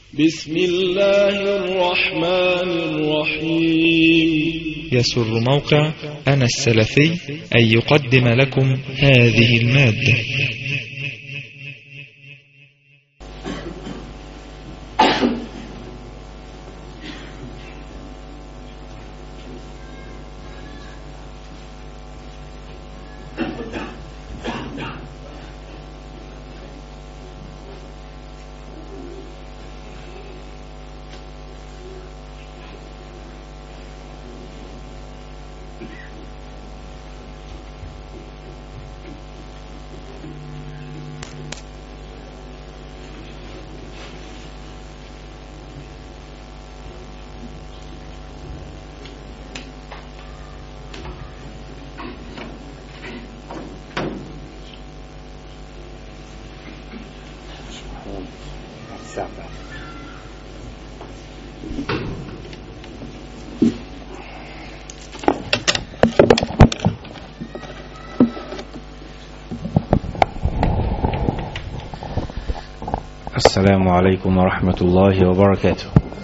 بسم الله الرحمن الرحيم يسر موقع أنا السلفي أن يقدم لكم هذه المادة السلام عليكم ورحمة الله وبركاته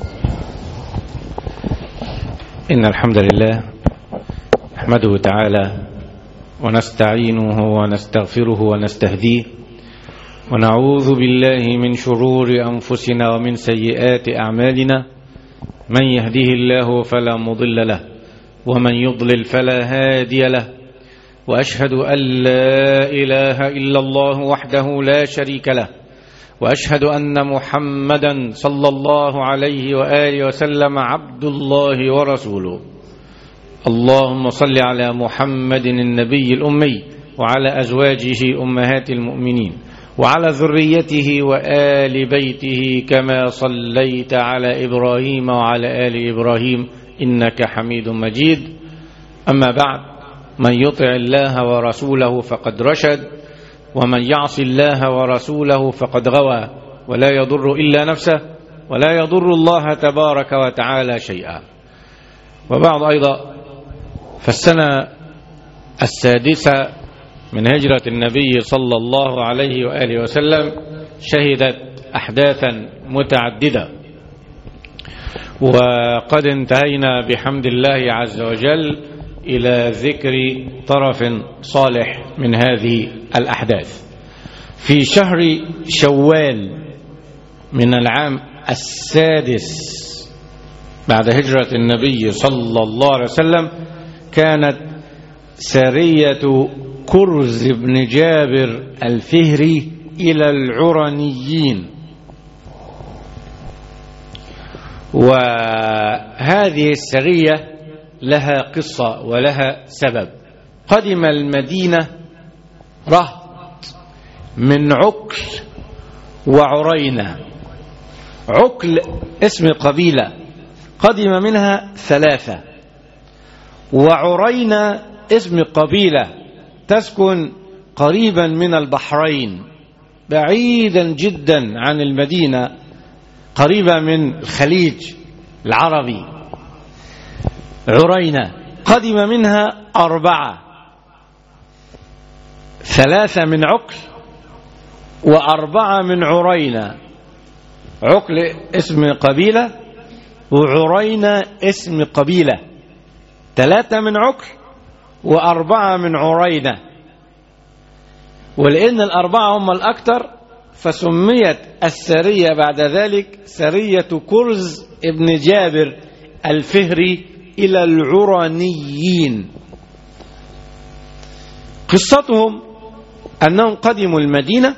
إن الحمد لله نحمده تعالى ونستعينه ونستغفره ونستهديه ونعوذ بالله من شرور أنفسنا ومن سيئات أعمالنا من يهده الله فلا مضل له ومن يضلل فلا هادي له وأشهد أن لا إله إلا الله وحده لا شريك له واشهد ان محمدا صلى الله عليه واله وسلم عبد الله ورسوله اللهم صل على محمد النبي الامي وعلى ازواجه امهات المؤمنين وعلى ذريته وال بيته كما صليت على ابراهيم وعلى ال ابراهيم انك حميد مجيد اما بعد من يطع الله ورسوله فقد رشد ومن يعص الله ورسوله فقد غوى ولا يضر إلا نفسه ولا يضر الله تبارك وتعالى شيئا وبعض أيضا فالسنة السادسة من هجرة النبي صلى الله عليه وآله وسلم شهدت أحداثا متعددة وقد انتهينا بحمد الله عز وجل إلى ذكر طرف صالح من هذه الأحداث في شهر شوال من العام السادس بعد هجرة النبي صلى الله عليه وسلم كانت سرية كرز بن جابر الفهري إلى العرنيين وهذه السرية لها قصة ولها سبب قدم المدينة رهط من عكل وعرينة عكل اسم قبيلة قدم منها ثلاثة وعرينة اسم قبيلة تسكن قريبا من البحرين بعيدا جدا عن المدينة قريبة من الخليج العربي عرينة قدم منها أربعة ثلاثة من عقل وأربعة من عرينة عقل اسم قبيلة وعرينة اسم قبيلة ثلاثة من عقل وأربعة من عرينة ولأن الأربعة هم الأكثر فسميت السرية بعد ذلك سرية كرز ابن جابر الفهري إلى العرنيين قصتهم أنهم قدموا المدينة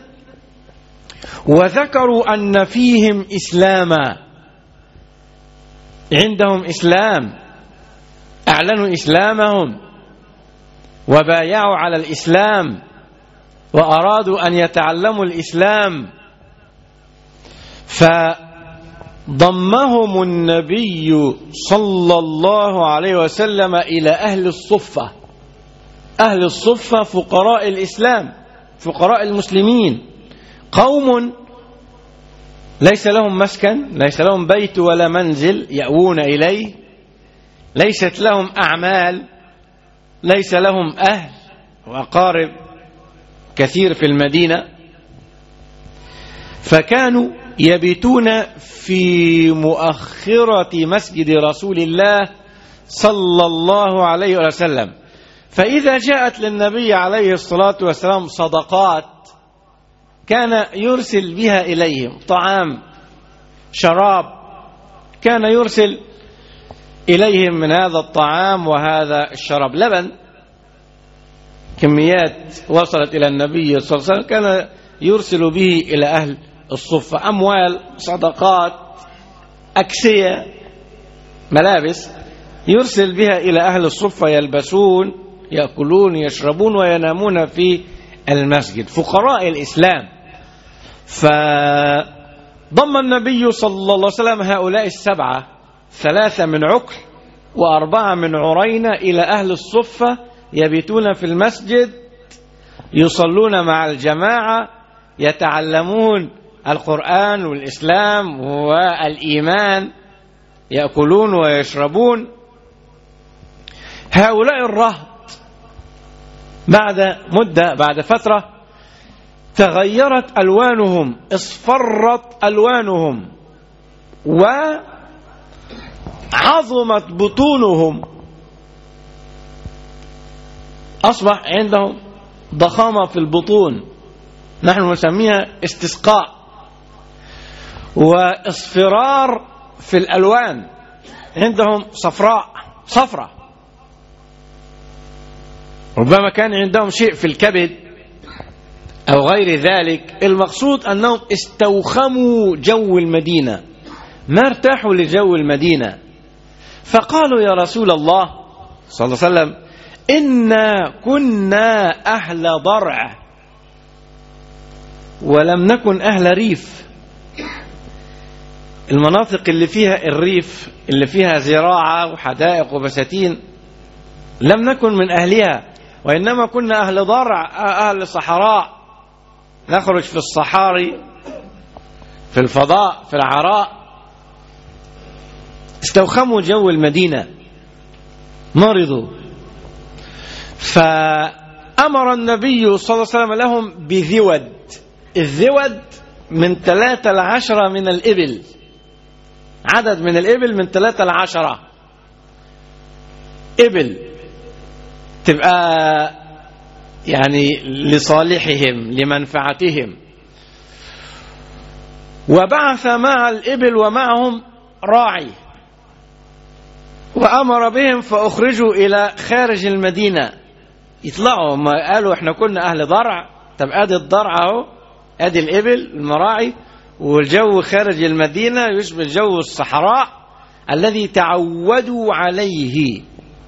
وذكروا أن فيهم إسلاما عندهم إسلام أعلنوا إسلامهم وبايعوا على الإسلام وأرادوا أن يتعلموا الإسلام فضمهم النبي صلى الله عليه وسلم إلى أهل الصفة أهل الصفة فقراء الإسلام فقراء المسلمين قوم ليس لهم مسكن ليس لهم بيت ولا منزل يأوون إليه ليست لهم أعمال ليس لهم أهل وأقارب كثير في المدينة فكانوا يبيتون في مؤخرة مسجد رسول الله صلى الله عليه وسلم فإذا جاءت للنبي عليه الصلاة والسلام صدقات كان يرسل بها إليهم طعام شراب كان يرسل إليهم من هذا الطعام وهذا الشراب لبن كميات وصلت إلى النبي صلى الله عليه وسلم كان يرسل به إلى أهل الصفة أموال صدقات أكسية ملابس يرسل بها إلى أهل الصفة يلبسون يأكلون يشربون وينامون في المسجد فقراء الإسلام فضم النبي صلى الله عليه وسلم هؤلاء السبعة ثلاثة من عقل وأربعة من عرينة إلى أهل الصفة يبيتون في المسجد يصلون مع الجماعة يتعلمون القرآن والإسلام والإيمان يأكلون ويشربون هؤلاء الرهط بعد مدة بعد فترة تغيرت ألوانهم اصفرت ألوانهم وعظمت بطونهم أصبح عندهم ضخامة في البطون نحن نسميها استسقاء واصفرار في الألوان عندهم صفراء صفرة ربما كان عندهم شيء في الكبد أو غير ذلك المقصود أنهم استوخموا جو المدينة ما ارتاحوا لجو المدينة فقالوا يا رسول الله صلى الله عليه وسلم إنا كنا أهل ضرع ولم نكن أهل ريف المناطق اللي فيها الريف اللي فيها زراعة وحدائق وبساتين لم نكن من أهلها وإنما كنا أهل ضرع أهل صحراء نخرج في الصحاري في الفضاء في العراء استوخموا جو المدينة مرضوا فأمر النبي صلى الله عليه وسلم لهم بذود الذود من ثلاثة لعشرة من الإبل عدد من الإبل من ثلاثة لعشرة إبل تبقى يعني لصالحهم لمنفعتهم وبعث مع الإبل ومعهم راعي وأمر بهم فأخرجوا إلى خارج المدينة يطلعوا ما قالوا احنا كنا أهل ضرع طب ادي الضرع اهو ادي الإبل المراعي والجو خارج المدينة يشبه جو الصحراء الذي تعودوا عليه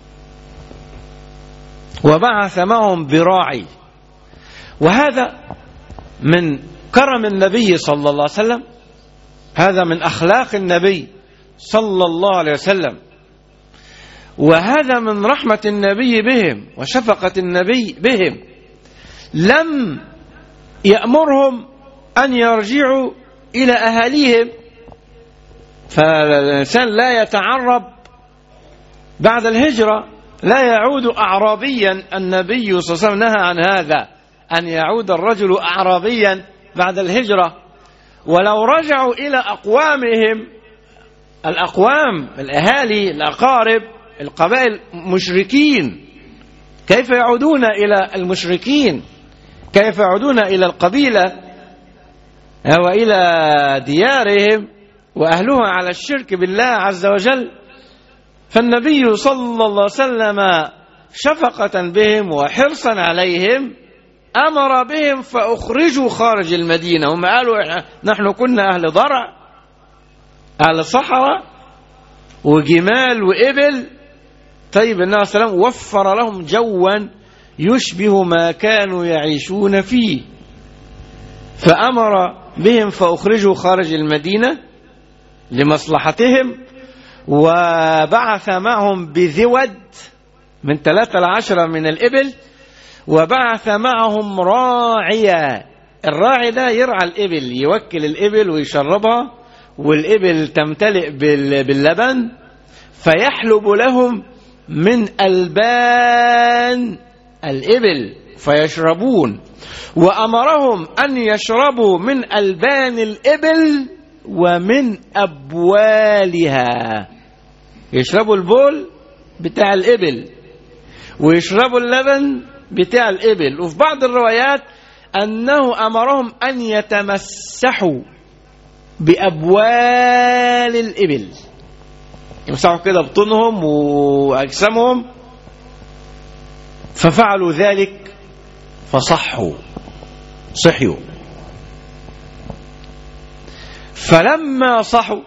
وبعث معهم براعي وهذا من كرم النبي صلى الله عليه وسلم هذا من أخلاق النبي صلى الله عليه وسلم وهذا من رحمة النبي بهم وشفقة النبي بهم لم يأمرهم أن يرجعوا إلى أهاليهم فالإنسان لا يتعرب بعد الهجرة لا يعود أعرابيا النبي صلى الله عليه وسلم نهى عن هذا أن يعود الرجل أعرابيا بعد الهجرة ولو رجعوا إلى أقوامهم الأقوام الأهالي الأقارب القبائل مشركين كيف يعودون إلى المشركين كيف يعودون إلى القبيلة وإلى ديارهم وأهلها على الشرك بالله عز وجل فالنبي صلى الله عليه وسلم شفقة بهم وحرصا عليهم أمر بهم فأخرجوا خارج المدينة هم قالوا نحن كنا أهل ضرع أهل صحراء وجمال وإبل طيب النبي صلى الله عليه وسلم وفر لهم جوا يشبه ما كانوا يعيشون فيه فأمر بهم فأخرجوا خارج المدينة لمصلحتهم وبعث معهم بذود من ثلاثة لعشرة من الإبل وبعث معهم راعيا الراعي ده يرعى الإبل يوكل الإبل ويشربها والإبل تمتلئ باللبن فيحلب لهم من ألبان الإبل فيشربون وأمرهم أن يشربوا من ألبان الإبل ومن أبوالها يشربوا البول بتاع الإبل ويشربوا اللبن بتاع الإبل وفي بعض الروايات أنه أمرهم أن يتمسحوا بأبوال الإبل يمسحوا كده بطونهم وأجسامهم ففعلوا ذلك فصحوا صحيوا فلما صحوا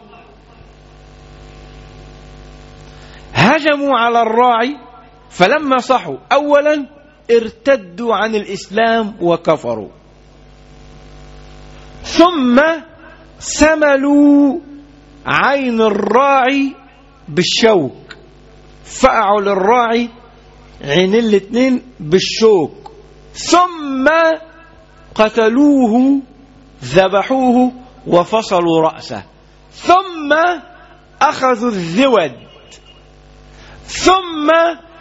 هجموا على الراعي فلما صحوا اولا ارتدوا عن الاسلام وكفروا ثم سملوا عين الراعي بالشوك فقعوا للراعي عين الاتنين بالشوك ثم قتلوه ذبحوه وفصلوا رأسه ثم أخذوا الذود ثم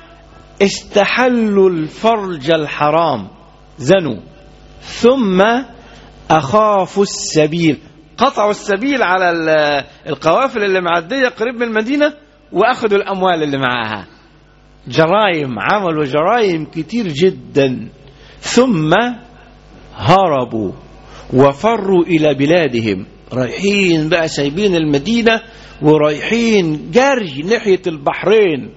استحلوا الفرج الحرام زنوا ثم أخافوا السبيل قطعوا السبيل على ال- القوافل اللي معدية قريب من المدينة وأخذوا الأموال اللي معاها جرائم عملوا جرائم كتير جدا ثم هربوا وفروا إلى بلادهم رايحين بقى سايبين المدينة ورايحين جري ناحية البحرين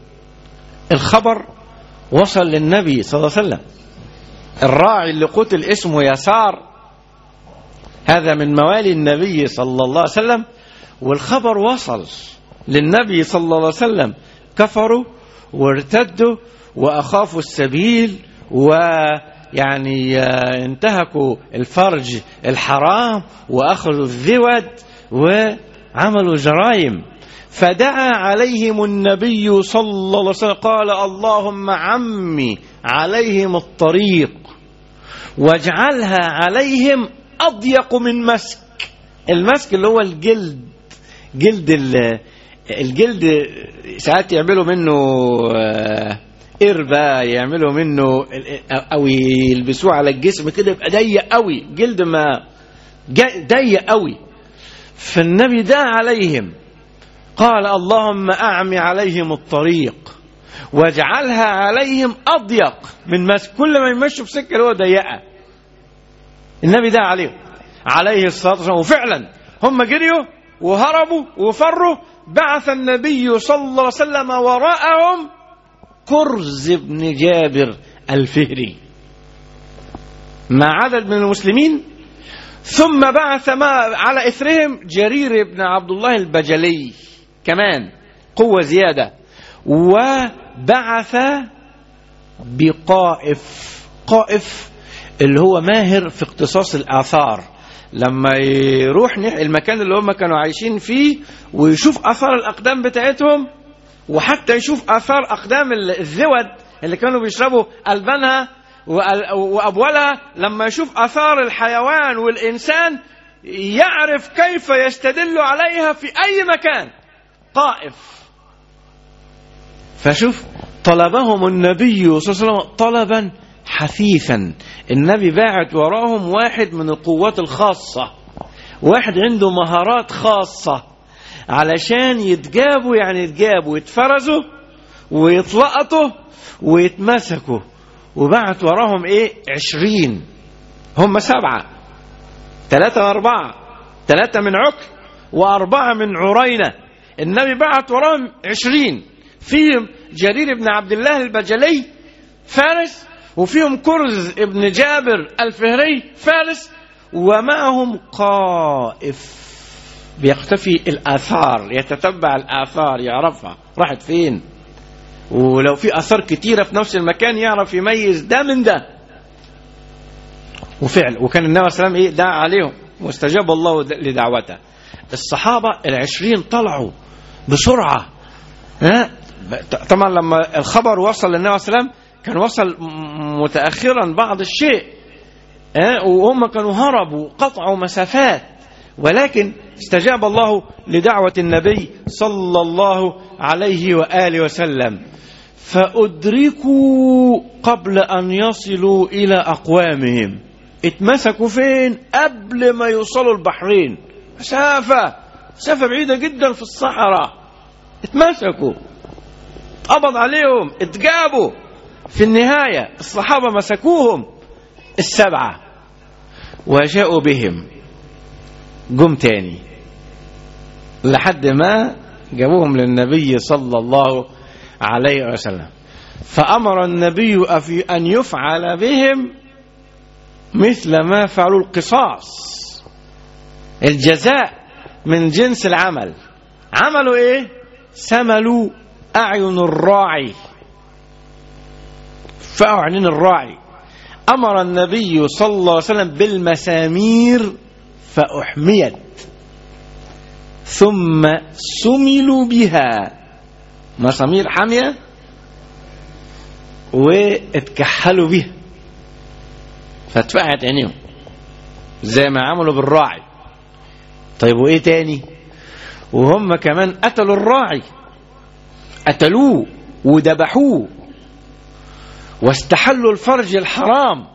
الخبر وصل للنبي صلى الله عليه وسلم الراعي اللي قتل اسمه يسار هذا من موالي النبي صلى الله عليه وسلم والخبر وصل للنبي صلى الله عليه وسلم كفروا وارتدوا وأخافوا السبيل ويعني آه، انتهكوا الفرج الحرام وأخذوا الذود وعملوا جرائم فدعا عليهم النبي صلى الله عليه وسلم قال اللهم عمي عليهم الطريق واجعلها عليهم أضيق من مسك المسك اللي هو الجلد جلد ال- الجلد ساعات يعملوا منه آه، قربة يعملوا منه ال- أو يلبسوه على الجسم كده يبقى ضيق قوي جلد ما جا- ضيق قوي فالنبي دعا عليهم قال اللهم أعمي عليهم الطريق واجعلها عليهم أضيق من مسك كل ما يمشوا في سكة اللي هو ضيقة النبي دعا عليهم عليه الصلاة والسلام وفعلا هم جريوا وهربوا وفروا بعث النبي صلى الله عليه وسلم وراءهم كرز بن جابر الفهري مع عدد من المسلمين ثم بعث ما على اثرهم جرير بن عبد الله البجلي كمان قوة زيادة وبعث بقائف قائف اللي هو ماهر في اقتصاص الآثار لما يروح نح- المكان اللي هم كانوا عايشين فيه ويشوف آثار الأقدام بتاعتهم وحتى يشوف آثار أقدام ال- الذود اللي كانوا بيشربوا ألبانها وأل- وأبوالها لما يشوف آثار الحيوان والإنسان يعرف كيف يستدل عليها في أي مكان قائف فشوف طلبهم النبي صلى الله عليه وسلم طلبا حثيثا النبي باعت وراهم واحد من القوات الخاصة واحد عنده مهارات خاصة علشان يتجابوا يعني يتجابوا يتفرزوا ويطلقطوا ويتمسكوا وبعت وراهم ايه عشرين هم سبعة ثلاثة وأربعة ثلاثة من عكل وأربعة من عرينة النبي بعت وراهم عشرين فيهم جرير بن عبد الله البجلي فارس وفيهم كرز ابن جابر الفهري فارس ومعهم قائف بيختفي الآثار يتتبع الآثار يعرفها راحت فين ولو في آثار كتيرة في نفس المكان يعرف يميز ده من ده وفعل وكان النبي صلى الله عليه وسلم إيه دعا عليهم واستجاب الله لدعوته الصحابة العشرين طلعوا بسرعة ها طبعا لما الخبر وصل للنبي صلى الله عليه وسلم كان وصل متأخرا بعض الشيء ها وهم كانوا هربوا قطعوا مسافات ولكن استجاب الله لدعوة النبي صلى الله عليه وآله وسلم فأدركوا قبل أن يصلوا إلى أقوامهم اتمسكوا فين قبل ما يوصلوا البحرين مسافة مسافة بعيدة جدا في الصحراء اتمسكوا اتقبض عليهم اتجابوا في النهاية الصحابة مسكوهم السبعة وجاءوا بهم جم تاني لحد ما جابوهم للنبي صلى الله عليه وسلم فأمر النبي في أن يفعل بهم مثل ما فعلوا القصاص الجزاء من جنس العمل عملوا ايه سملوا أعين الراعي فقعوا عينين الراعي أمر النبي صلى الله عليه وسلم بالمسامير فأحميت ثم سملوا بها مسامير حامية واتكحلوا بها فاتفقعت عينيهم زي ما عملوا بالراعي طيب وايه تاني وهم كمان قتلوا الراعي قتلوه وذبحوه واستحلوا الفرج الحرام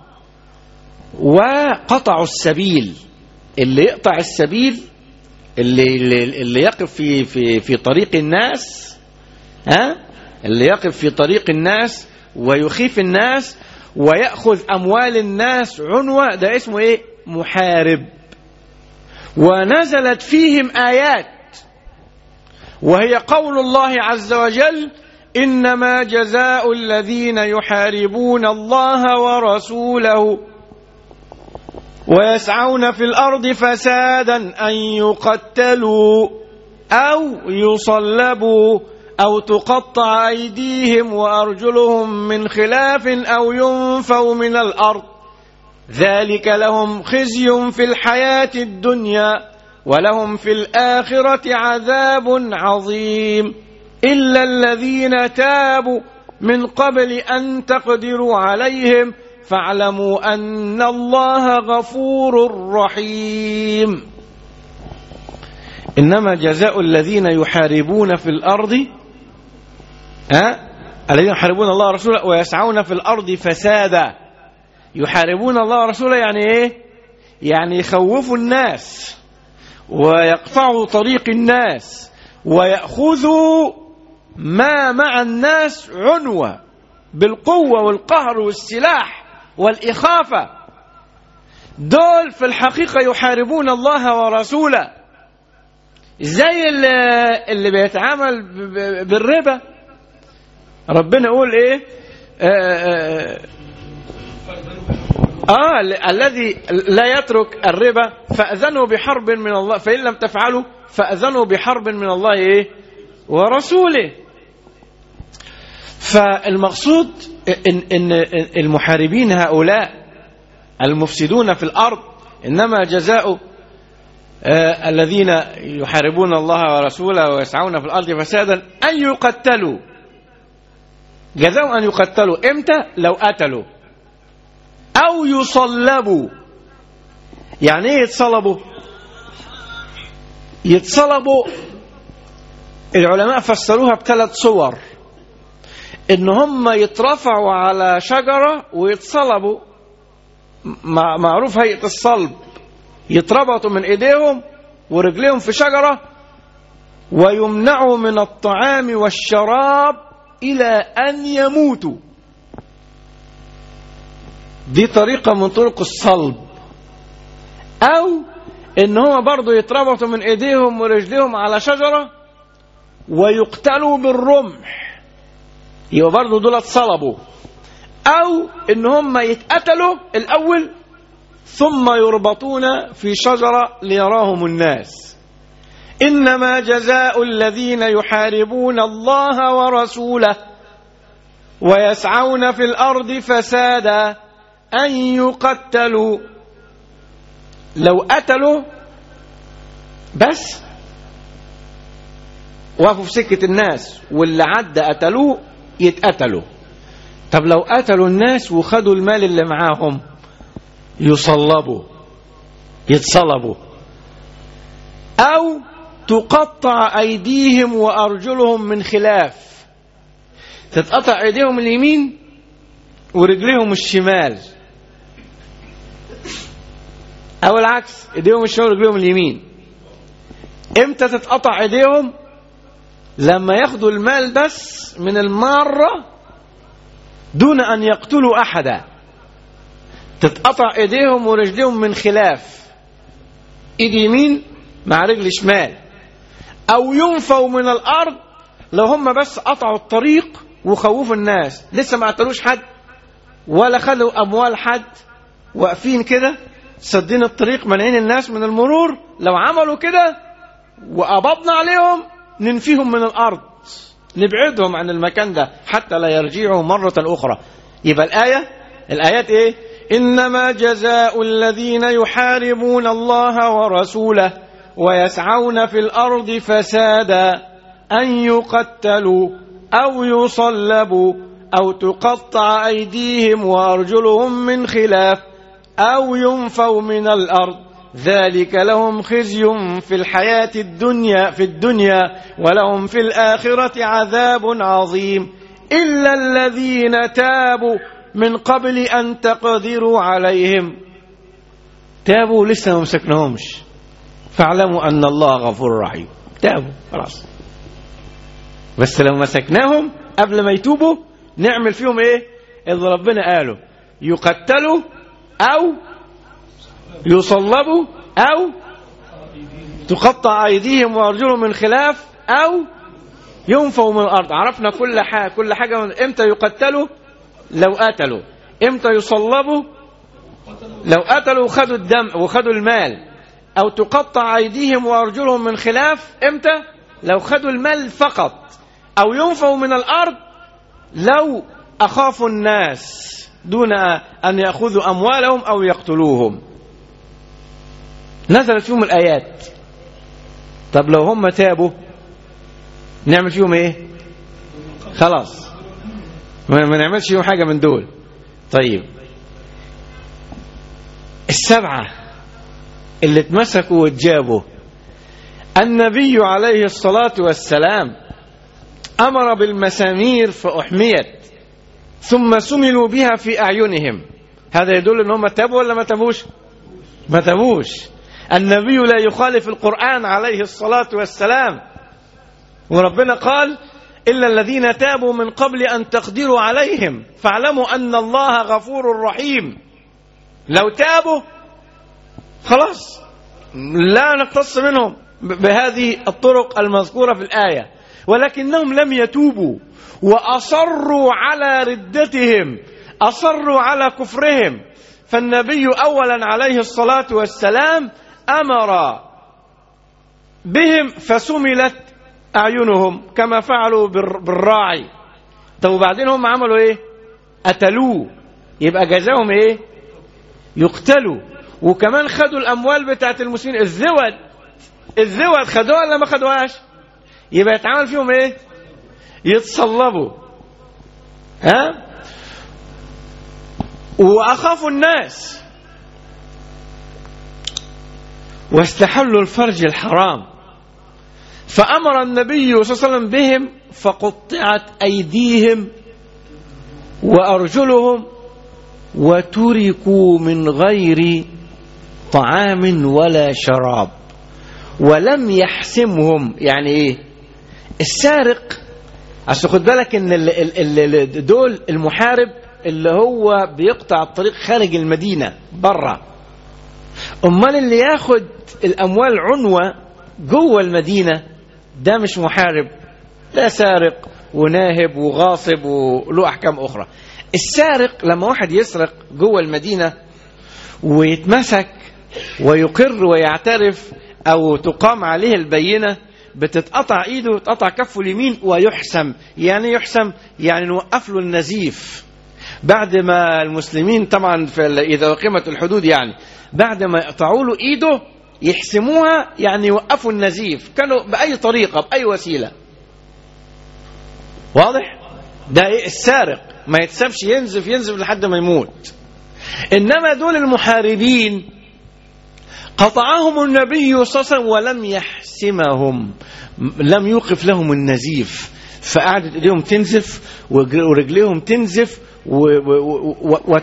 وقطعوا السبيل اللي يقطع السبيل اللي اللي, اللي يقف في في في طريق الناس ها اللي يقف في طريق الناس ويخيف الناس ويأخذ أموال الناس عنوة ده اسمه إيه محارب ونزلت فيهم آيات وهي قول الله عز وجل إنما جزاء الذين يحاربون الله ورسوله ويسعون في الأرض فسادا أن يقتلوا أو يصلبوا أو تقطع أيديهم وأرجلهم من خلاف أو ينفوا من الأرض ذلك لهم خزي في الحياة الدنيا ولهم في الآخرة عذاب عظيم إلا الذين تابوا من قبل أن تقدروا عليهم فاعلموا أن الله غفور رحيم إنما جزاء الذين يحاربون في الأرض ها الذين يحاربون الله ورسوله ويسعون في الأرض فسادا يحاربون الله ورسوله يعني إيه يعني يخوفوا الناس ويقطعوا طريق الناس ويأخذوا ما مع الناس عنوة بالقوة والقهر والسلاح والإخافة دول في الحقيقة يحاربون الله ورسوله زي اللي, اللي بيتعامل بالربا ربنا يقول ايه آه, آه, آه الذي لا يترك الربا فأذنوا بحرب من الله فإن لم تفعلوا فأذنوا بحرب من الله إيه ورسوله فالمقصود إن, إن المحاربين هؤلاء المفسدون في الأرض إنما جزاء آه الذين يحاربون الله ورسوله ويسعون في الأرض فسادا أن يقتلوا جزاء أن يقتلوا إمتى لو قتلوا أو يصلبوا يعني إيه يتصلبوا يتصلبوا العلماء فسروها بثلاث صور ان هم يترفعوا على شجرة ويتصلبوا معروف هيئة الصلب يتربطوا من ايديهم ورجليهم في شجرة ويمنعوا من الطعام والشراب الى ان يموتوا دي طريقة من طرق الصلب او ان هم برضو يتربطوا من ايديهم ورجليهم على شجرة ويقتلوا بالرمح يبقى برضه دول اتصلبوا او ان هم يتقتلوا الاول ثم يربطون في شجره ليراهم الناس انما جزاء الذين يحاربون الله ورسوله ويسعون في الارض فسادا ان يقتلوا لو قتلوا بس وقفوا في سكه الناس واللي عدى قتلوه يتقتلوا طب لو قتلوا الناس وخدوا المال اللي معاهم يصلبوا يتصلبوا او تقطع ايديهم وارجلهم من خلاف تتقطع ايديهم اليمين ورجليهم الشمال او العكس ايديهم الشمال ورجليهم اليمين امتى تتقطع ايديهم لما ياخدوا المال بس من المارة دون ان يقتلوا احدا تتقطع ايديهم ورجليهم من خلاف ايد يمين مع رجل شمال او ينفوا من الارض لو هم بس قطعوا الطريق وخوفوا الناس لسه ما قتلوش حد ولا خدوا اموال حد واقفين كده سدين الطريق مانعين الناس من المرور لو عملوا كده وقبضنا عليهم ننفيهم من الارض نبعدهم عن المكان ده حتى لا يرجعوا مرة أخرى يبقى الآية الآيات إيه إنما جزاء الذين يحاربون الله ورسوله ويسعون في الأرض فسادا أن يقتلوا أو يصلبوا أو تقطع أيديهم وأرجلهم من خلاف أو ينفوا من الأرض ذلك لهم خزي في الحياة الدنيا في الدنيا ولهم في الآخرة عذاب عظيم إلا الذين تابوا من قبل أن تقدروا عليهم تابوا لسه ما مسكناهمش فاعلموا أن الله غفور رحيم تابوا خلاص بس لو مسكناهم قبل ما يتوبوا نعمل فيهم ايه اللي ربنا قاله يقتلوا او يصلبوا او تقطع ايديهم وارجلهم من خلاف او ينفوا من الارض عرفنا كل حاجه كل حاجه من امتى يقتلوا لو قتلوا امتى يصلبوا لو قتلوا وخدوا الدم وخدوا المال او تقطع ايديهم وارجلهم من خلاف امتى لو خدوا المال فقط او ينفوا من الارض لو اخافوا الناس دون ان ياخذوا اموالهم او يقتلوهم نزلت فيهم الايات طب لو هم تابوا نعمل فيهم ايه خلاص ما ما نعملش فيهم حاجه من دول طيب السبعه اللي اتمسكوا واتجابوا النبي عليه الصلاه والسلام امر بالمسامير فاحميت ثم سملوا بها في اعينهم هذا يدل ان هم تابوا ولا ما تابوش ما تابوش النبي لا يخالف القران عليه الصلاه والسلام وربنا قال الا الذين تابوا من قبل ان تقدروا عليهم فاعلموا ان الله غفور رحيم لو تابوا خلاص لا نقتص منهم بهذه الطرق المذكوره في الايه ولكنهم لم يتوبوا واصروا على ردتهم اصروا على كفرهم فالنبي اولا عليه الصلاه والسلام امر بهم فسملت اعينهم كما فعلوا بالراعي طب وبعدين هم عملوا ايه قتلوه يبقى جزاهم ايه يقتلوا وكمان خدوا الاموال بتاعت المسلمين الزود الزود خدوها ولا ما خدوهاش يبقى يتعامل فيهم ايه يتصلبوا ها واخافوا الناس واستحلوا الفرج الحرام فامر النبي صلى الله عليه وسلم بهم فقطعت ايديهم وارجلهم وتركوا من غير طعام ولا شراب ولم يحسمهم يعني ايه السارق عشان خد بالك ان ال ال ال دول المحارب اللي هو بيقطع الطريق خارج المدينه بره امال اللي ياخد الاموال عنوه جوه المدينه ده مش محارب ده سارق وناهب وغاصب وله احكام اخرى السارق لما واحد يسرق جوه المدينه ويتمسك ويقر ويعترف او تقام عليه البينه بتتقطع ايده وتقطع كفه اليمين ويحسم يعني يحسم يعني نوقف له النزيف بعد ما المسلمين طبعا في اذا اقيمت الحدود يعني بعد ما يقطعوا له ايده يحسموها يعني يوقفوا النزيف كانوا باي طريقه باي وسيله واضح ده إيه السارق ما يتسابش ينزف ينزف لحد ما يموت انما دول المحاربين قطعهم النبي صلى الله عليه وسلم ولم يحسمهم لم يوقف لهم النزيف فقعدت ايديهم تنزف ورجليهم تنزف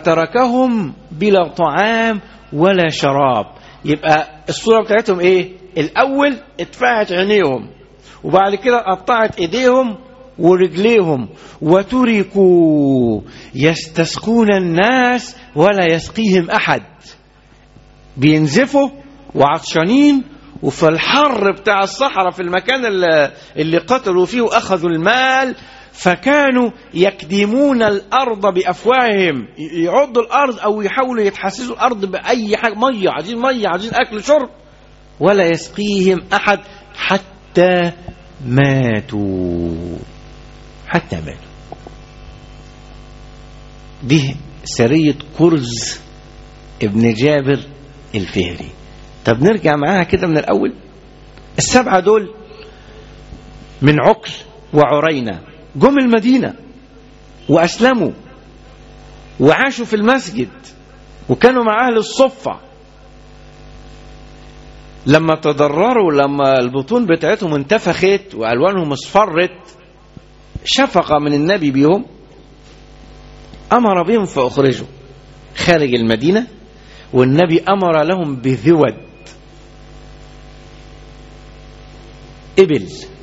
وتركهم بلا طعام ولا شراب يبقى الصورة بتاعتهم ايه الأول اتفاعت عينيهم وبعد كده قطعت ايديهم ورجليهم وتركوا يستسقون الناس ولا يسقيهم احد بينزفوا وعطشانين وفي الحر بتاع الصحراء في المكان اللي, اللي قتلوا فيه واخذوا المال فكانوا يكدمون الارض بافواههم يعضوا الارض او يحاولوا يتحسسوا الارض باي حاجه ميه عايزين ميه عايزين اكل شرب ولا يسقيهم احد حتى ماتوا حتى ماتوا دي سرية كرز ابن جابر الفهري طب نرجع معاها كده من الأول السبعة دول من عقل وعرينة جم المدينة وأسلموا وعاشوا في المسجد وكانوا مع أهل الصفة لما تضرروا لما البطون بتاعتهم انتفخت والوانهم اصفرت شفقه من النبي بيهم امر بهم فاخرجوا خارج المدينه والنبي امر لهم بذود ابل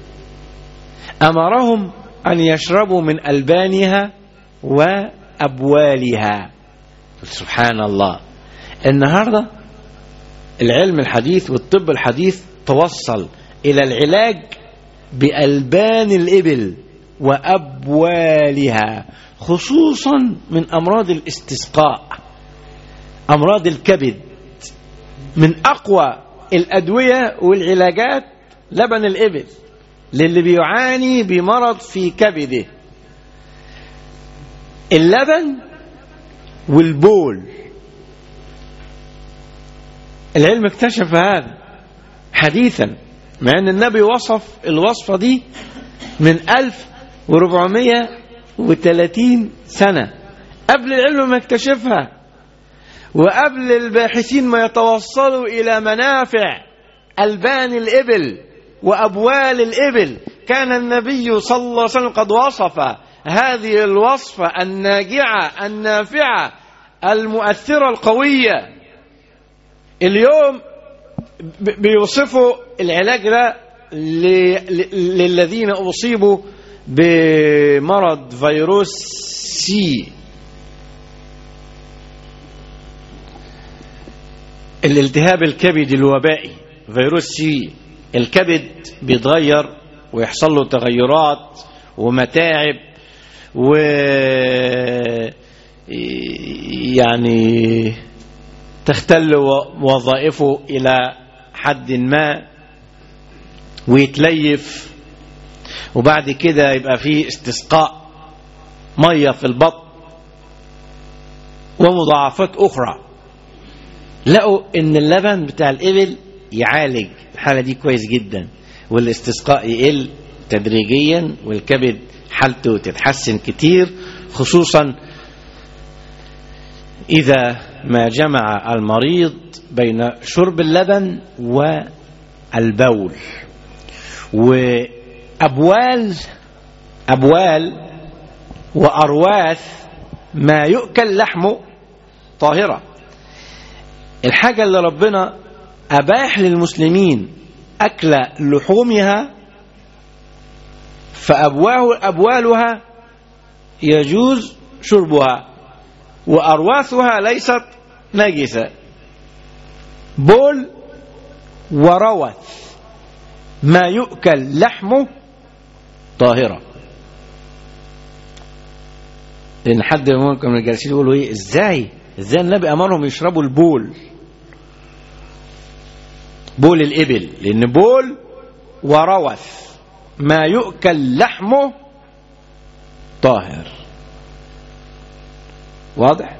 امرهم ان يشربوا من البانها وابوالها سبحان الله النهارده العلم الحديث والطب الحديث توصل إلى العلاج بألبان الإبل وأبوالها خصوصا من أمراض الاستسقاء أمراض الكبد من أقوى الأدوية والعلاجات لبن الإبل للي بيعاني بمرض في كبده اللبن والبول العلم اكتشف هذا حديثا مع ان النبي وصف الوصفة دي من 1430 سنة قبل العلم ما اكتشفها وقبل الباحثين ما يتوصلوا إلى منافع ألبان الإبل وأبوال الإبل كان النبي صلى الله عليه وسلم قد وصف هذه الوصفة الناجعة النافعة المؤثرة القوية اليوم بيوصفوا العلاج ده للذين أصيبوا بمرض فيروس سي الالتهاب الكبدي الوبائي فيروس سي الكبد بيتغير ويحصل له تغيرات ومتاعب و يعني تختل وظائفه إلى حد ما ويتليف وبعد كده يبقى فيه استسقاء مية في البطن ومضاعفات أخرى لقوا إن اللبن بتاع الإبل يعالج الحالة دي كويس جدا والاستسقاء يقل تدريجيا والكبد حالته تتحسن كتير خصوصا إذا ما جمع المريض بين شرب اللبن والبول وأبوال أبوال وأرواث ما يؤكل لحمه طاهرة الحاجة اللي ربنا أباح للمسلمين أكل لحومها فأبواه أبوالها يجوز شربها وأرواثها ليست نجسة بول وروث ما يؤكل لحمه طاهرة لأن حد ممكن من الجالسين يقولوا إيه إزاي إزاي النبي أمرهم يشربوا البول بول الإبل لأن بول وروث ما يؤكل لحمه طاهر واضح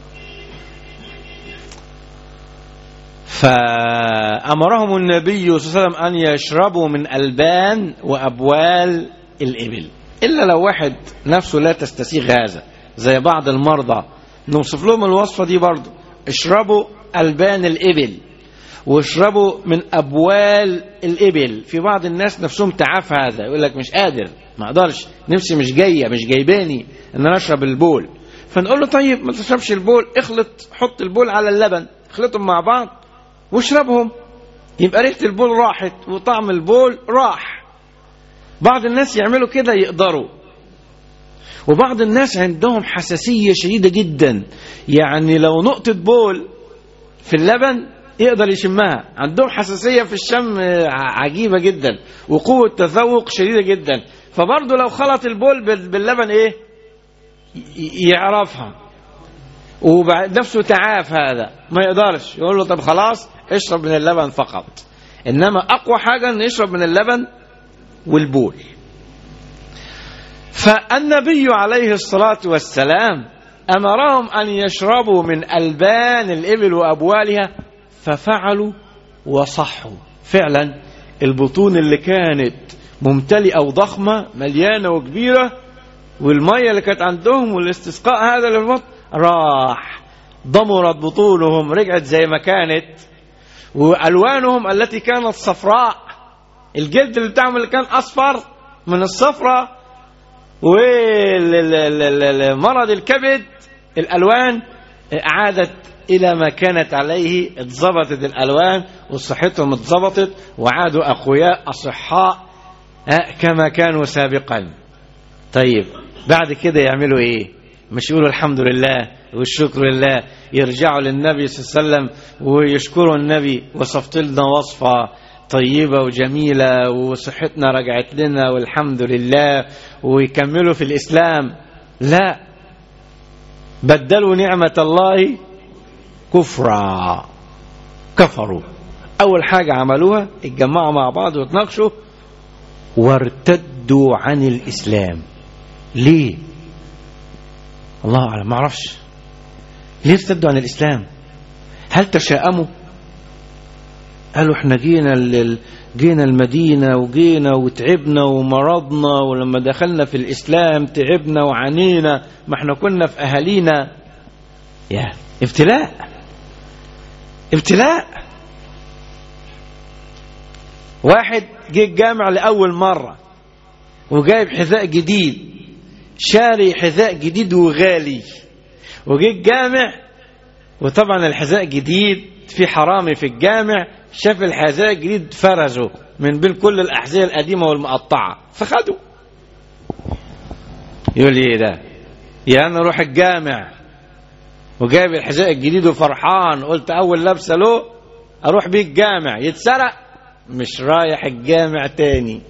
فأمرهم النبي صلى الله عليه وسلم أن يشربوا من ألبان وأبوال الإبل إلا لو واحد نفسه لا تستسيغ هذا زي بعض المرضى نوصف لهم الوصفة دي برضو اشربوا ألبان الإبل واشربوا من أبوال الإبل في بعض الناس نفسهم تعاف هذا يقول لك مش قادر ما اقدرش نفسي مش جاية مش جايباني ان انا اشرب البول فنقول له طيب ما تشربش البول اخلط حط البول على اللبن اخلطهم مع بعض واشربهم يبقى ريحة البول راحت وطعم البول راح بعض الناس يعملوا كده يقدروا وبعض الناس عندهم حساسية شديدة جدا يعني لو نقطة بول في اللبن يقدر يشمها عندهم حساسية في الشم عجيبة جدا وقوة تذوق شديدة جدا فبرضه لو خلط البول باللبن ايه يعرفها ونفسه تعاف هذا ما يقدرش يقول له طب خلاص اشرب من اللبن فقط انما اقوى حاجة انه يشرب من اللبن والبول فالنبي عليه الصلاة والسلام أمرهم أن يشربوا من ألبان الإبل وأبوالها ففعلوا وصحوا فعلا البطون اللي كانت ممتلئة وضخمة مليانة وكبيرة والمية اللي كانت عندهم والاستسقاء هذا اللي راح ضمرت بطونهم رجعت زي ما كانت وألوانهم التي كانت صفراء الجلد اللي بتاعهم اللي كان أصفر من الصفرة ومرض الكبد الألوان عادت إلى ما كانت عليه اتظبطت الألوان وصحتهم اتظبطت وعادوا أقوياء أصحاء كما كانوا سابقا طيب بعد كده يعملوا إيه مش يقولوا الحمد لله والشكر لله يرجعوا للنبي صلى الله عليه وسلم ويشكروا النبي وصفت لنا وصفة طيبة وجميلة وصحتنا رجعت لنا والحمد لله ويكملوا في الإسلام لا بدلوا نعمة الله كفرا كفروا أول حاجة عملوها اتجمعوا مع بعض وتناقشوا وارتدوا عن الإسلام ليه الله أعلم ما أعرفش ليه ارتدوا عن الإسلام هل تشاءموا قالوا احنا جينا ال... جينا المدينة وجينا وتعبنا ومرضنا ولما دخلنا في الإسلام تعبنا وعانينا ما احنا كنا في أهالينا يا ابتلاء ابتلاء واحد جه الجامع لأول مرة وجايب حذاء جديد شاري حذاء جديد وغالي وجه الجامع وطبعا الحذاء جديد في حرامي في الجامع شاف الحذاء الجديد فرزه من بين كل الأحذية القديمة والمقطعة فخده يقول لي ايه ده يا انا اروح الجامع وجايب الحذاء الجديد وفرحان قلت اول لبسه له اروح بيه الجامع يتسرق مش رايح الجامع تاني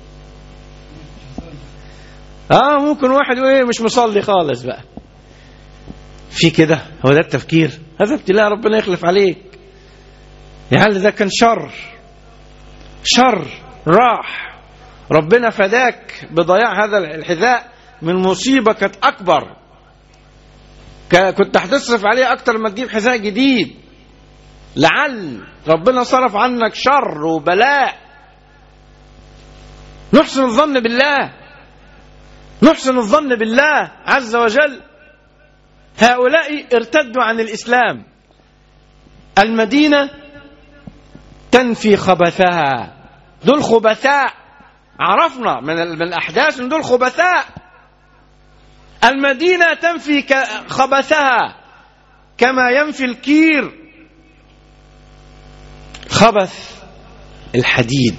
اه ممكن واحد ايه مش مصلي خالص بقى في كده هو ده التفكير هذا ابتلاء ربنا يخلف عليك يعني ده كان شر شر راح ربنا فداك بضياع هذا الحذاء من مصيبة كانت أكبر كنت هتصرف عليه أكتر ما تجيب حذاء جديد لعل ربنا صرف عنك شر وبلاء نحسن الظن بالله نحسن الظن بالله عز وجل هؤلاء ارتدوا عن الإسلام المدينة تنفي خبثها دول خبثاء عرفنا من من الأحداث ان دول خبثاء المدينة تنفي خبثها كما ينفي الكير خبث الحديد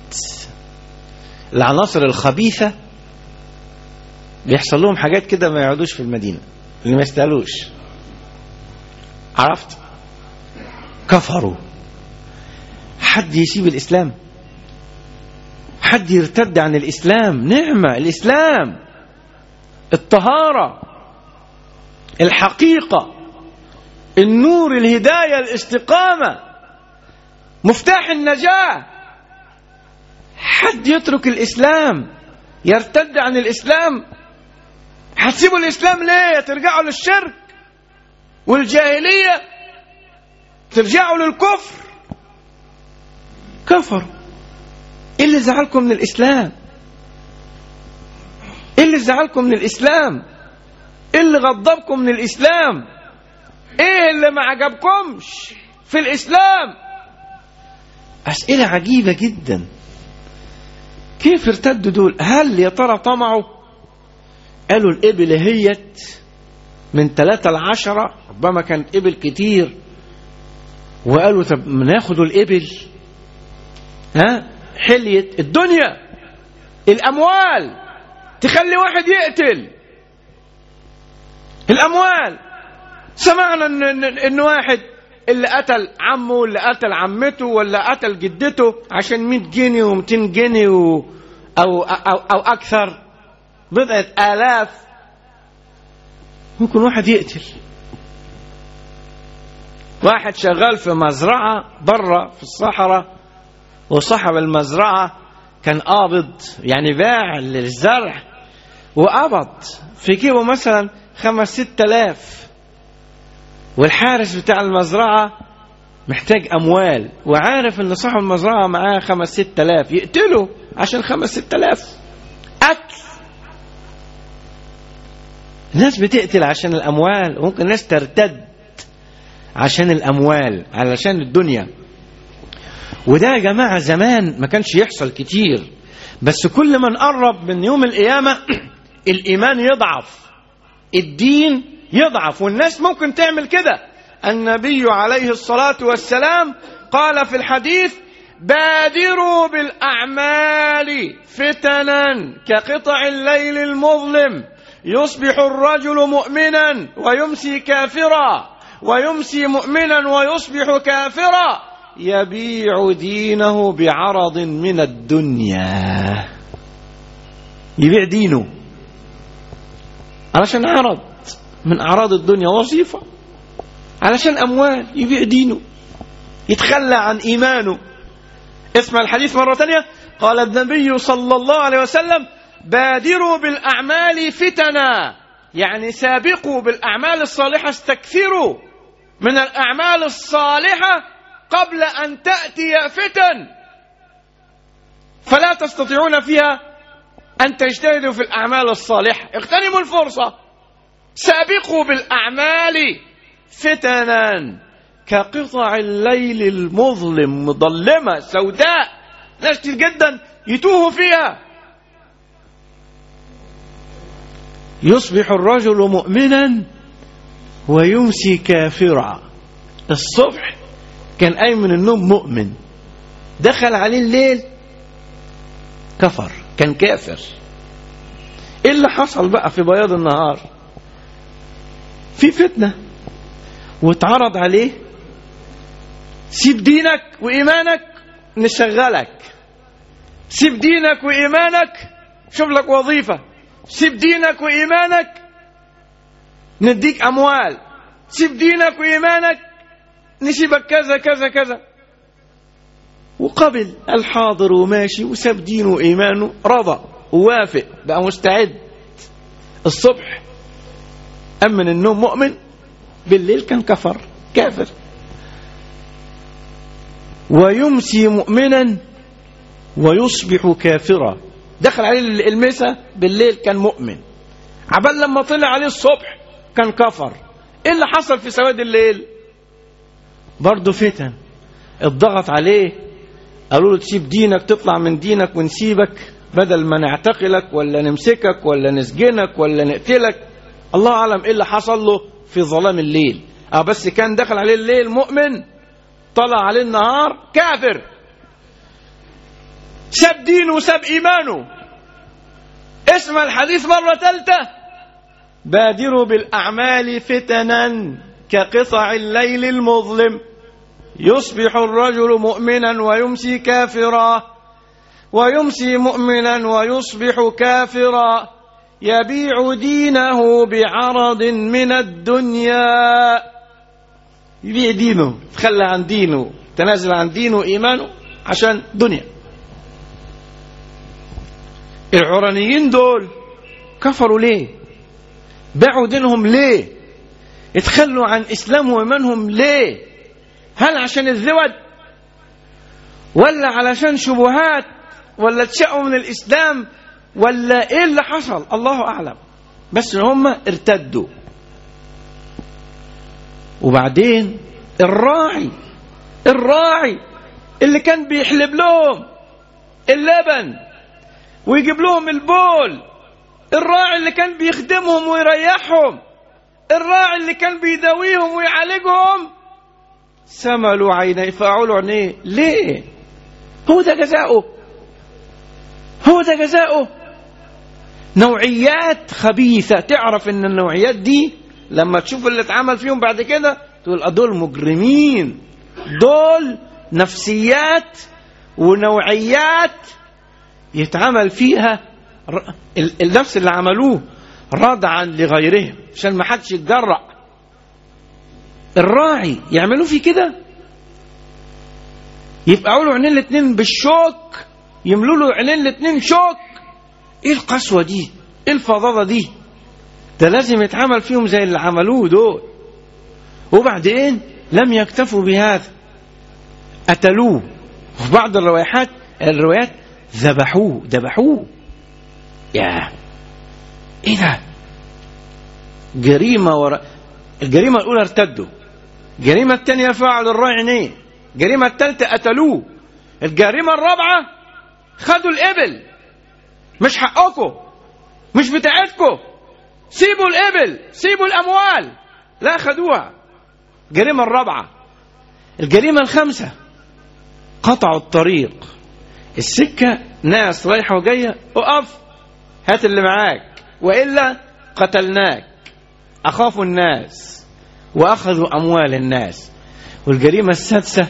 العناصر الخبيثة بيحصل لهم حاجات كده ما يقعدوش في المدينة اللي ما يستاهلوش عرفت كفروا حد يسيب الإسلام حد يرتد عن الإسلام نعمة الإسلام الطهارة الحقيقة النور الهداية الاستقامة مفتاح النجاة حد يترك الإسلام يرتد عن الإسلام هتسيبوا الإسلام ليه ترجعوا للشرك والجاهلية ترجعوا للكفر كفروا ايه اللي زعلكم من الاسلام ايه اللي زعلكم من الاسلام ايه اللي غضبكم من الاسلام ايه اللي ما عجبكمش في الاسلام اسئله عجيبه جدا كيف ارتدوا دول هل يا ترى طمعوا قالوا الابل هيت من ثلاثة لعشرة ربما كانت ابل كتير وقالوا طب ناخدوا الابل ها حلية الدنيا الأموال تخلي واحد يقتل الأموال سمعنا إن, إن, إن واحد اللي قتل عمه اللي قتل عمته ولا قتل جدته عشان 100 جنيه و200 جنيه و... أو, أو, أو أكثر بضعة آلاف ممكن واحد يقتل واحد شغال في مزرعة برا في الصحراء وصاحب المزرعة كان قابض يعني باع الزرع وقبض في جيبه مثلا خمس ست آلاف والحارس بتاع المزرعة محتاج أموال وعارف إن صاحب المزرعة معاه خمس ست آلاف يقتله عشان خمس ست آلاف قتل الناس بتقتل عشان الأموال وممكن الناس ترتد عشان الأموال علشان الدنيا وده يا جماعة زمان ما كانش يحصل كتير بس كل ما نقرب من يوم القيامة الإيمان يضعف الدين يضعف والناس ممكن تعمل كده النبي عليه الصلاة والسلام قال في الحديث بادروا بالأعمال فتنا كقطع الليل المظلم يصبح الرجل مؤمنا ويمسي كافرا ويمسي مؤمنا ويصبح كافرا يبيع دينه بعرض من الدنيا يبيع دينه علشان عرض من أعراض الدنيا وظيفة علشان أموال يبيع دينه يتخلى عن إيمانه اسمع الحديث مرة ثانية قال النبي صلى الله عليه وسلم بادروا بالأعمال فتنا يعني سابقوا بالأعمال الصالحة استكثروا من الأعمال الصالحة قبل أن تأتي فتن فلا تستطيعون فيها أن تجتهدوا في الأعمال الصالحة اغتنموا الفرصة سابقوا بالأعمال فتنا كقطع الليل المظلم مظلمة سوداء ناس كتير جدا يتوهوا فيها يصبح الرجل مؤمنا ويمسي كافرا الصبح كان قايم من النوم مؤمن دخل عليه الليل كفر كان كافر ايه اللي حصل بقى في بياض النهار في فتنة واتعرض عليه سيب دينك وإيمانك نشغلك سيب دينك وإيمانك شوف لك وظيفة سيب دينك وإيمانك نديك أموال سيب دينك وإيمانك نسيبك كذا كذا كذا وقبل الحاضر وماشي وساب دينه وإيمانه رضى ووافق بقى مستعد الصبح أم من النوم مؤمن بالليل كان كفر كافر ويمسي مؤمنا ويصبح كافرا دخل عليه المسا بالليل كان مؤمن عبال لما طلع عليه الصبح كان كفر ايه اللي حصل في سواد الليل برضه فتن الضغط عليه قالوا له تسيب دينك تطلع من دينك ونسيبك بدل ما نعتقلك ولا نمسكك ولا نسجنك ولا نقتلك الله أعلم إيه اللي حصل له في ظلام الليل أه بس كان دخل عليه الليل مؤمن طلع عليه النهار كافر ساب دينه وساب إيمانه اسم الحديث مرة ثالثة بادروا بالأعمال فتنا كقطع الليل المظلم يصبح الرجل مؤمنا ويمسي كافرا ويمسي مؤمنا ويصبح كافرا يبيع دينه بعرض من الدنيا يبيع دينه تخلى عن دينه تنازل عن دينه وإيمانه عشان دنيا العرانيين دول كفروا ليه باعوا دينهم ليه اتخلوا عن إسلام وإيمانهم ليه هل عشان الزود ولا علشان شبهات ولا اتشقوا من الإسلام ولا ايه اللي حصل الله اعلم بس هم ارتدوا وبعدين الراعي الراعي اللي كان بيحلب لهم اللبن ويجيب لهم البول الراعي اللي كان بيخدمهم ويريحهم الراعي اللي كان بيداويهم ويعالجهم سملوا عينيه فاعوا له عينيه ليه هو ده جزاؤه هو ده جزاؤه نوعيات خبيثة تعرف ان النوعيات دي لما تشوف اللي اتعمل فيهم بعد كده تقول آه دول مجرمين دول نفسيات ونوعيات يتعمل فيها ر- ال- النفس اللي عملوه ردعا لغيرهم عشان ما حدش يتجرأ الراعي يعملوا فيه كده يبقعوا له عينين الاتنين بالشوك يملوا له عينين الاتنين شوك ايه القسوة دي ايه الفظاظة دي ده لازم يتعمل فيهم زي اللي عملوه دول وبعدين لم يكتفوا بهذا قتلوه وفي بعض الروايات الروايات ذبحوه ذبحوه يا ايه ده جريمة ورا الجريمة الأولى ارتدوا الجريمة الثانية فعلوا الراعي عينيه الجريمة الثالثة قتلوه الجريمة الرابعة خدوا الإبل مش حقكم مش بتاعتكم سيبوا الإبل سيبوا الأموال لا خدوها الجريمة الرابعة الجريمة الخامسة قطعوا الطريق السكة ناس رايحة وجاية اقف هات اللي معاك وإلا قتلناك أخافوا الناس وأخذوا أموال الناس والجريمة السادسة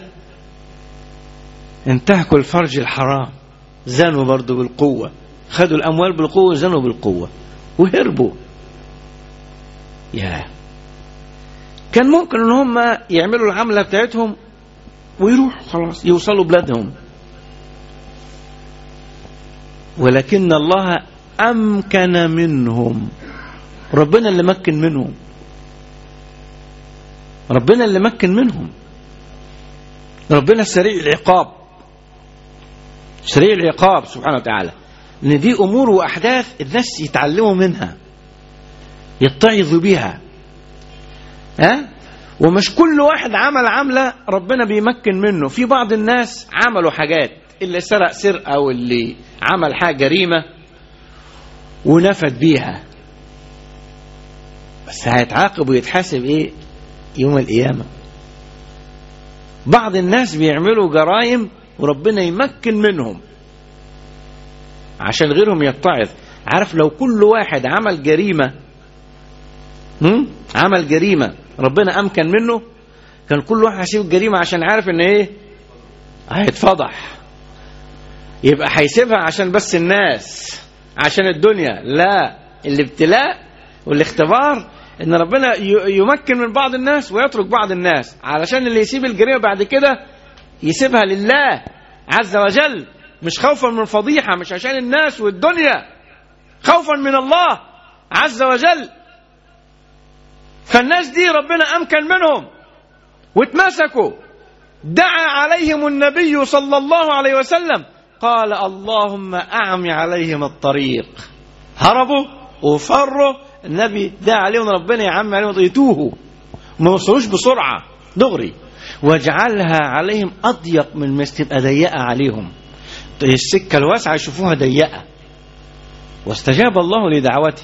انتهكوا الفرج الحرام زنوا برضو بالقوة خدوا الأموال بالقوة زنوا بالقوة وهربوا يا كان ممكن ان هم يعملوا العملة بتاعتهم ويروحوا خلاص يوصلوا بلادهم ولكن الله أمكن منهم ربنا اللي مكن منهم ربنا اللي مكن منهم ربنا سريع العقاب سريع العقاب سبحانه وتعالى ان دي امور واحداث الناس يتعلموا منها يتعظوا بها ها ومش كل واحد عمل عملة ربنا بيمكن منه في بعض الناس عملوا حاجات اللي سرق سرقة واللي عمل حاجة جريمة ونفد بيها بس هيتعاقب ويتحاسب ايه يوم القيامة بعض الناس بيعملوا جرائم وربنا يمكن منهم عشان غيرهم يتعظ عارف لو كل واحد عمل جريمة هم؟ عمل جريمة ربنا أمكن منه كان كل واحد هيسيب الجريمة عشان عارف ان ايه هيتفضح يبقى هيسيبها عشان بس الناس عشان الدنيا لا الابتلاء والاختبار ان ربنا ي- يمكن من بعض الناس ويترك بعض الناس علشان اللي يسيب الجريمة بعد كده يسيبها لله عز وجل مش خوفا من الفضيحة مش عشان الناس والدنيا خوفا من الله عز وجل فالناس دي ربنا أمكن منهم واتمسكوا دعا عليهم النبي صلى الله عليه وسلم قال اللهم أعمي عليهم الطريق هربوا وفروا النبي دعا عليهم ربنا يعمي عليهم الطريق يتوهوا ما وصلوش بسرعة دغري واجعلها عليهم أضيق من ما تبقى ضيقة عليهم السكة الواسعة يشوفوها ضيقة واستجاب الله لدعوته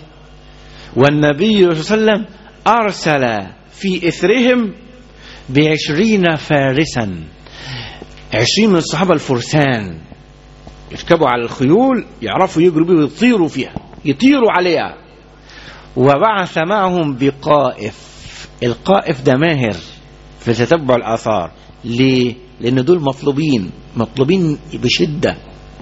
والنبي صلى الله عليه وسلم أرسل في إثرهم بعشرين فارسا عشرين من الصحابة الفرسان يركبوا على الخيول يعرفوا يجروا بيه ويطيروا فيها يطيروا عليها وبعث معهم بقائف القائف ده ماهر في تتبع الآثار ليه؟ لأن دول مطلوبين مطلوبين بشدة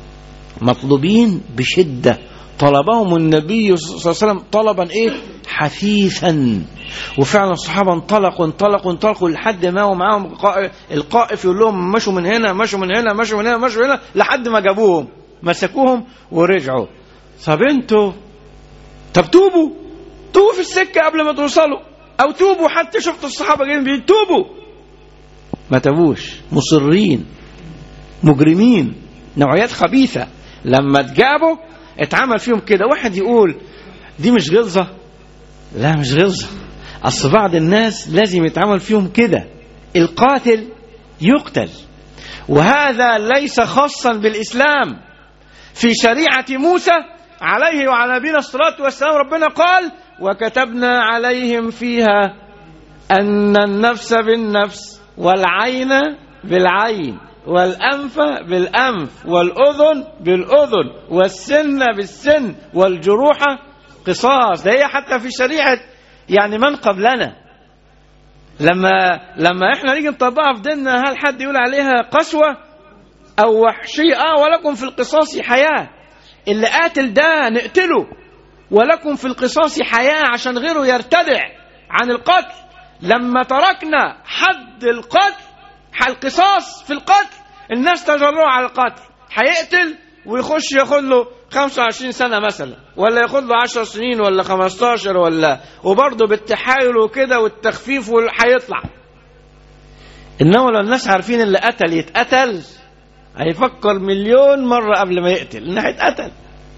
مطلوبين بشدة طلبهم النبي صلى الله عليه وسلم طلبا ايه حثيثا وفعلا الصحابه انطلقوا انطلقوا انطلقوا لحد ما هو معاهم قائف القائف يقول لهم مشوا من هنا مشوا من هنا مشوا من هنا مشوا من هنا لحد ما جابوهم مسكوهم ورجعوا طب انتوا طب توبوا توبوا في السكه قبل ما توصلوا او توبوا حتى شفت الصحابه جايين بيتوبوا ما تابوش مصرين مجرمين نوعيات خبيثه لما اتجابوا اتعمل فيهم كده واحد يقول دي مش غلظة لا مش غلظة أصل بعض الناس لازم يتعمل فيهم كده القاتل يقتل وهذا ليس خاصا بالإسلام في شريعة موسى عليه وعلى نبينا الصلاة والسلام ربنا قال وكتبنا عليهم فيها أن النفس بالنفس والعين بالعين والأنف بالأنف والأذن بالأذن والسن بالسن والجروح قصاص ده هي حتى في شريعة يعني من قبلنا لما لما احنا نيجي نطبقها في ديننا هل حد يقول عليها قسوة أو وحشية اه ولكم في القصاص حياة اللي قاتل ده نقتله ولكم في القصاص حياة عشان غيره يرتدع عن القتل لما تركنا حد القتل القصاص في القتل الناس تجرؤوا على القتل هيقتل ويخش ياخد له 25 سنة مثلا ولا ياخد له 10 سنين ولا 15 ولا وبرضه بالتحايل وكده والتخفيف هيطلع انما لو الناس عارفين اللي قتل يتقتل هيفكر مليون مرة قبل ما يقتل انه هيتقتل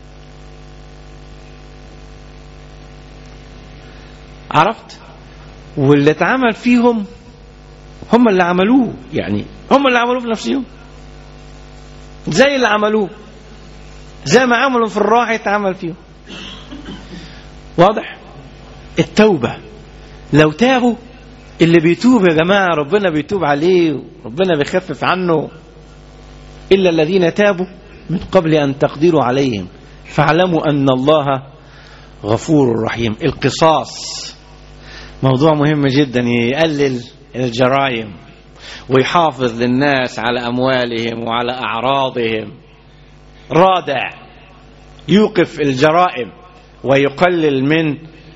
عرفت واللي اتعمل فيهم هم اللي عملوه يعني هم اللي عملوه في نفسهم زي اللي عملوه زي ما عملوا في الراحة يتعمل فيهم واضح التوبة لو تابوا اللي بيتوب يا جماعة ربنا بيتوب عليه وربنا بيخفف عنه إلا الذين تابوا من قبل أن تقدروا عليهم فاعلموا أن الله غفور رحيم القصاص موضوع مهم جدا يقلل الجرائم ويحافظ للناس على أموالهم وعلى أعراضهم رادع يوقف الجرائم ويقلل من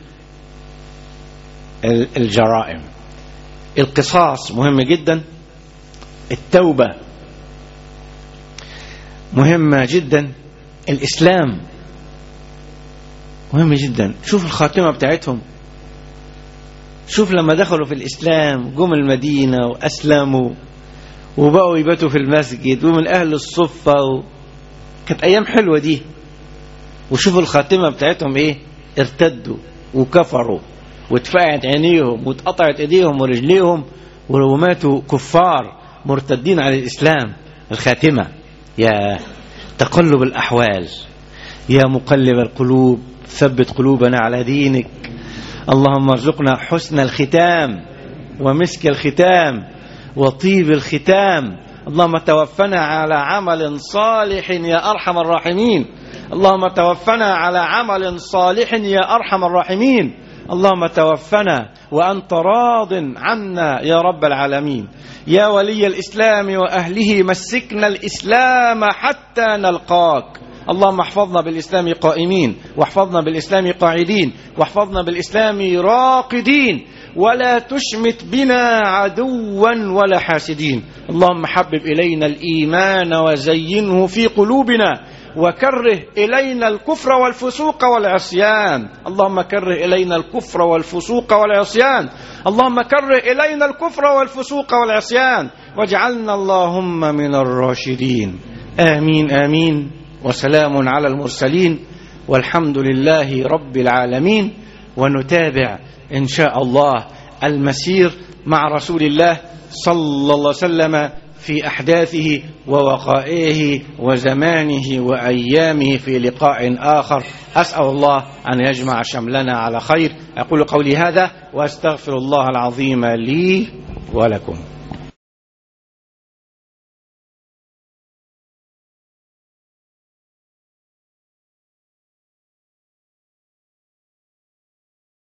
الجرائم القصاص مهم جدا التوبة مهمة جدا الإسلام مهم جدا شوف الخاتمة بتاعتهم شوف لما دخلوا في الإسلام جم المدينة وأسلموا وبقوا يباتوا في المسجد ومن أهل الصفة و... كانت أيام حلوة دي وشوف الخاتمة بتاعتهم إيه ارتدوا وكفروا واتفقعت عينيهم واتقطعت ايديهم ورجليهم وماتوا كفار مرتدين على الإسلام الخاتمة يا تقلب الأحوال يا مقلب القلوب ثبت قلوبنا على دينك اللهم ارزقنا حسن الختام ومسك الختام وطيب الختام اللهم توفنا على عمل صالح يا أرحم الراحمين اللهم توفنا على عمل صالح يا أرحم الراحمين اللهم توفنا وأنت راض عنا يا رب العالمين يا ولي الإسلام وأهله مسكنا الإسلام حتى نلقاك اللهم احفظنا بالإسلام قائمين واحفظنا بالإسلام قاعدين واحفظنا بالإسلام راقدين ولا تشمت بنا عدوا ولا حاسدين اللهم حبب إلينا الإيمان وزينه في قلوبنا وكره إلينا الكفر والفسوق والعصيان اللهم كره إلينا الكفر والفسوق والعصيان اللهم كره إلينا الكفر والفسوق والعصيان واجعلنا اللهم من الراشدين آمين آمين وسلام على المرسلين والحمد لله رب العالمين ونتابع إن شاء الله المسير مع رسول الله صلى الله عليه وسلم في أحداثه ووقائعه وزمانه وأيامه في لقاء آخر أسأل الله أن يجمع شملنا على خير أقول قولي هذا وأستغفر الله العظيم لي ولكم